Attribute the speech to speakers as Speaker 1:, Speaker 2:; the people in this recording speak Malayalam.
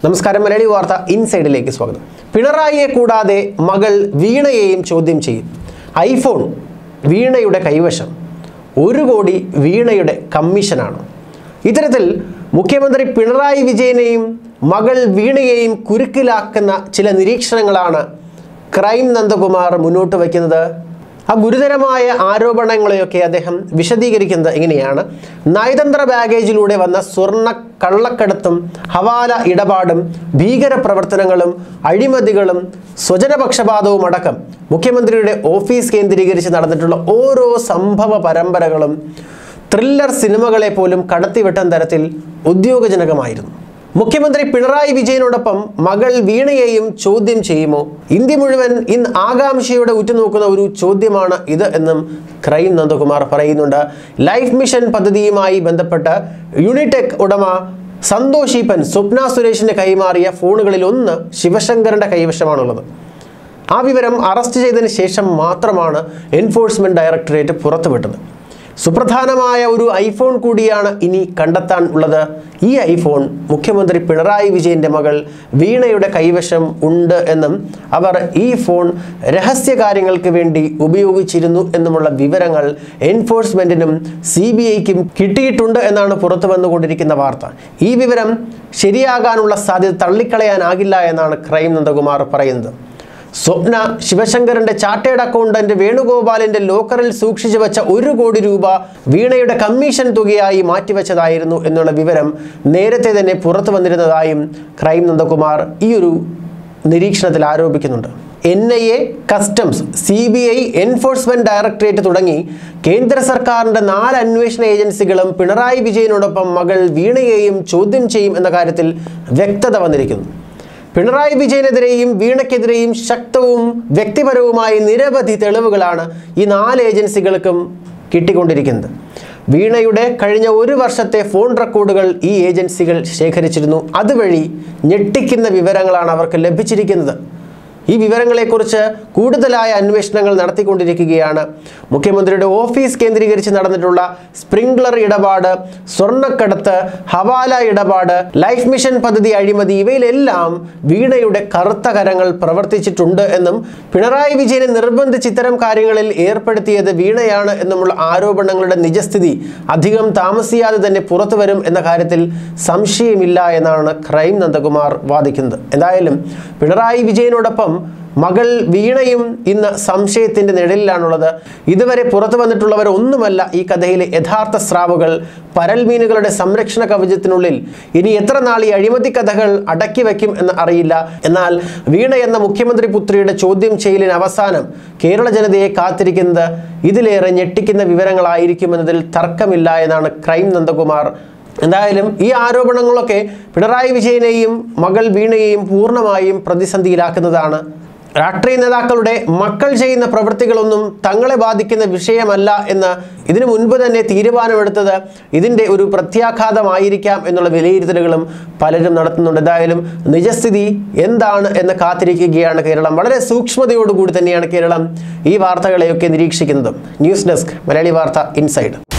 Speaker 1: നമസ്കാരം മലയാളി വാർത്ത ഇൻസൈഡിലേക്ക് സ്വാഗതം പിണറായിയെ കൂടാതെ മകൾ വീണയെയും ചോദ്യം ചെയ്യും ഐഫോൺ വീണയുടെ കൈവശം ഒരു കോടി വീണയുടെ കമ്മീഷനാണ് ഇത്തരത്തിൽ മുഖ്യമന്ത്രി പിണറായി വിജയനെയും മകൾ വീണയെയും കുരുക്കിലാക്കുന്ന ചില നിരീക്ഷണങ്ങളാണ് ക്രൈം നന്ദകുമാർ മുന്നോട്ട് വയ്ക്കുന്നത് ആ ഗുരുതരമായ ആരോപണങ്ങളെയൊക്കെ അദ്ദേഹം വിശദീകരിക്കുന്നത് എങ്ങനെയാണ് നയതന്ത്ര ബാഗേജിലൂടെ വന്ന സ്വർണ്ണ കള്ളക്കടത്തും ഹവാല ഇടപാടും ഭീകര പ്രവർത്തനങ്ങളും അഴിമതികളും സ്വജനപക്ഷപാതവും അടക്കം മുഖ്യമന്ത്രിയുടെ ഓഫീസ് കേന്ദ്രീകരിച്ച് നടന്നിട്ടുള്ള ഓരോ സംഭവ പരമ്പരകളും ത്രില്ലർ സിനിമകളെ പോലും കടത്തിവെട്ടാൻ തരത്തിൽ ഉദ്യോഗജനകമായിരുന്നു മുഖ്യമന്ത്രി പിണറായി വിജയനോടൊപ്പം മകൾ വീണയെയും ചോദ്യം ചെയ്യുമോ ഇന്ത്യ മുഴുവൻ ഇന്ന് ആകാംക്ഷയോടെ ഉറ്റുനോക്കുന്ന ഒരു ചോദ്യമാണ് ഇത് എന്നും ക്രൈം നന്ദകുമാർ പറയുന്നുണ്ട് ലൈഫ് മിഷൻ പദ്ധതിയുമായി ബന്ധപ്പെട്ട് യൂണിടെക് ഉടമ സന്തോഷ് ഈപ്പൻ സ്വപ്ന സുരേഷിന് കൈമാറിയ ഫോണുകളിൽ ഒന്ന് ശിവശങ്കറിന്റെ കൈവശമാണുള്ളത് ആ വിവരം അറസ്റ്റ് ചെയ്തതിന് ശേഷം മാത്രമാണ് എൻഫോഴ്സ്മെന്റ് ഡയറക്ടറേറ്റ് പുറത്തുവിട്ടത് സുപ്രധാനമായ ഒരു ഐഫോൺ കൂടിയാണ് ഇനി കണ്ടെത്താൻ ഉള്ളത് ഈ ഐഫോൺ മുഖ്യമന്ത്രി പിണറായി വിജയന്റെ മകൾ വീണയുടെ കൈവശം ഉണ്ട് എന്നും അവർ ഈ ഫോൺ രഹസ്യ കാര്യങ്ങൾക്ക് വേണ്ടി ഉപയോഗിച്ചിരുന്നു എന്നുമുള്ള വിവരങ്ങൾ എൻഫോഴ്സ്മെന്റിനും സി ബി ഐക്കും കിട്ടിയിട്ടുണ്ട് എന്നാണ് പുറത്തു വന്നുകൊണ്ടിരിക്കുന്ന വാർത്ത ഈ വിവരം ശരിയാകാനുള്ള സാധ്യത തള്ളിക്കളയാനാകില്ല എന്നാണ് ക്രൈം നന്ദകുമാർ പറയുന്നത് സ്വപ്ന ശിവശങ്കറിന്റെ ചാർട്ടേഡ് അക്കൗണ്ടന്റ് വേണുഗോപാലിന്റെ ലോക്കറിൽ സൂക്ഷിച്ചു വെച്ച ഒരു കോടി രൂപ വീണയുടെ കമ്മീഷൻ തുകയായി മാറ്റിവെച്ചതായിരുന്നു എന്നുള്ള വിവരം നേരത്തെ തന്നെ പുറത്തു വന്നിരുന്നതായും ക്രൈം നന്ദകുമാർ ഈ ഒരു നിരീക്ഷണത്തിൽ ആരോപിക്കുന്നുണ്ട് N I A customs C B I enforcement directorate തുടങ്ങി കേന്ദ്ര സർക്കാരിന്റെ നാല് അന്വേഷണ ഏജൻസികളും പിണറായി വിജയനോടൊപ്പം മകൾ വീണയെയും ചോദ്യം ചെയ്യും എന്ന കാര്യത്തിൽ വ്യക്തത വന്നിരിക്കുന്നു പിണറായി വിജയനെതിരെയും വീണയ്ക്കെതിരെയും ശക്തവും വ്യക്തിപരവുമായ നിരവധി തെളിവുകളാണ് ഈ നാല് ഏജൻസികൾക്കും കിട്ടിക്കൊണ്ടിരിക്കുന്നത് വീണയുടെ കഴിഞ്ഞ ഒരു വർഷത്തെ ഫോൺ റെക്കോർഡുകൾ ഈ ഏജൻസികൾ ശേഖരിച്ചിരുന്നു അതുവഴി ഞെട്ടിക്കുന്ന വിവരങ്ങളാണ് അവർക്ക് ലഭിച്ചിരിക്കുന്നത് ഈ വിവരങ്ങളെക്കുറിച്ച് കൂടുതലായ അന്വേഷണങ്ങൾ നടത്തിക്കൊണ്ടിരിക്കുകയാണ് മുഖ്യമന്ത്രിയുടെ ഓഫീസ് കേന്ദ്രീകരിച്ച് നടന്നിട്ടുള്ള സ്പ്രിംഗ്ലർ ഇടപാട് സ്വർണ്ണക്കടത്ത് ഹവാല ഇടപാട് ലൈഫ് മിഷൻ പദ്ധതി അഴിമതി ഇവയിലെല്ലാം വീണയുടെ കറുത്ത കരങ്ങൾ പ്രവർത്തിച്ചിട്ടുണ്ട് എന്നും പിണറായി വിജയനെ നിർബന്ധിച്ച് ഇത്തരം കാര്യങ്ങളിൽ ഏർപ്പെടുത്തിയത് വീണയാണ് എന്നുമുള്ള ആരോപണങ്ങളുടെ നിജസ്ഥിതി അധികം താമസിയാതെ തന്നെ പുറത്തു വരും എന്ന കാര്യത്തിൽ സംശയമില്ല എന്നാണ് ക്രൈം നന്ദകുമാർ വാദിക്കുന്നത് എന്തായാലും പിണറായി വിജയനോടൊപ്പം മകൾ വീണയും ഇന്ന് സംശയത്തിന്റെ നിഴലിലാണുള്ളത് ഇതുവരെ പുറത്തു വന്നിട്ടുള്ളവർ ഒന്നുമല്ല ഈ കഥയിലെ യഥാർത്ഥ സ്രാവുകൾ പരൽമീനുകളുടെ സംരക്ഷണ കവചത്തിനുള്ളിൽ ഇനി എത്ര നാൾ ഈ അഴിമതി കഥകൾ അടക്കി വയ്ക്കും എന്ന് അറിയില്ല എന്നാൽ വീണ എന്ന മുഖ്യമന്ത്രി പുത്രിയുടെ ചോദ്യം ചെയ്യലിന് അവസാനം കേരള ജനതയെ കാത്തിരിക്കുന്നത് ഇതിലേറെ ഞെട്ടിക്കുന്ന വിവരങ്ങളായിരിക്കുമെന്നതിൽ തർക്കമില്ല എന്നാണ് ക്രൈം നന്ദകുമാർ എന്തായാലും ഈ ആരോപണങ്ങളൊക്കെ പിണറായി വിജയനെയും മകൾ വീണയെയും പൂർണ്ണമായും പ്രതിസന്ധിയിലാക്കുന്നതാണ് രാഷ്ട്രീയ നേതാക്കളുടെ മക്കൾ ചെയ്യുന്ന പ്രവൃത്തികളൊന്നും തങ്ങളെ ബാധിക്കുന്ന വിഷയമല്ല എന്ന് ഇതിനു മുൻപ് തന്നെ തീരുമാനമെടുത്തത് ഇതിൻ്റെ ഒരു പ്രത്യാഘാതമായിരിക്കാം എന്നുള്ള വിലയിരുത്തലുകളും പലരും നടത്തുന്നുണ്ട് എന്തായാലും നിജസ്ഥിതി എന്താണ് എന്ന് കാത്തിരിക്കുകയാണ് കേരളം വളരെ സൂക്ഷ്മതയോടുകൂടി തന്നെയാണ് കേരളം ഈ വാർത്തകളെയൊക്കെ നിരീക്ഷിക്കുന്നത് ന്യൂസ് ഡെസ്ക് മലയാളി വാർത്ത ഇൻസൈഡ്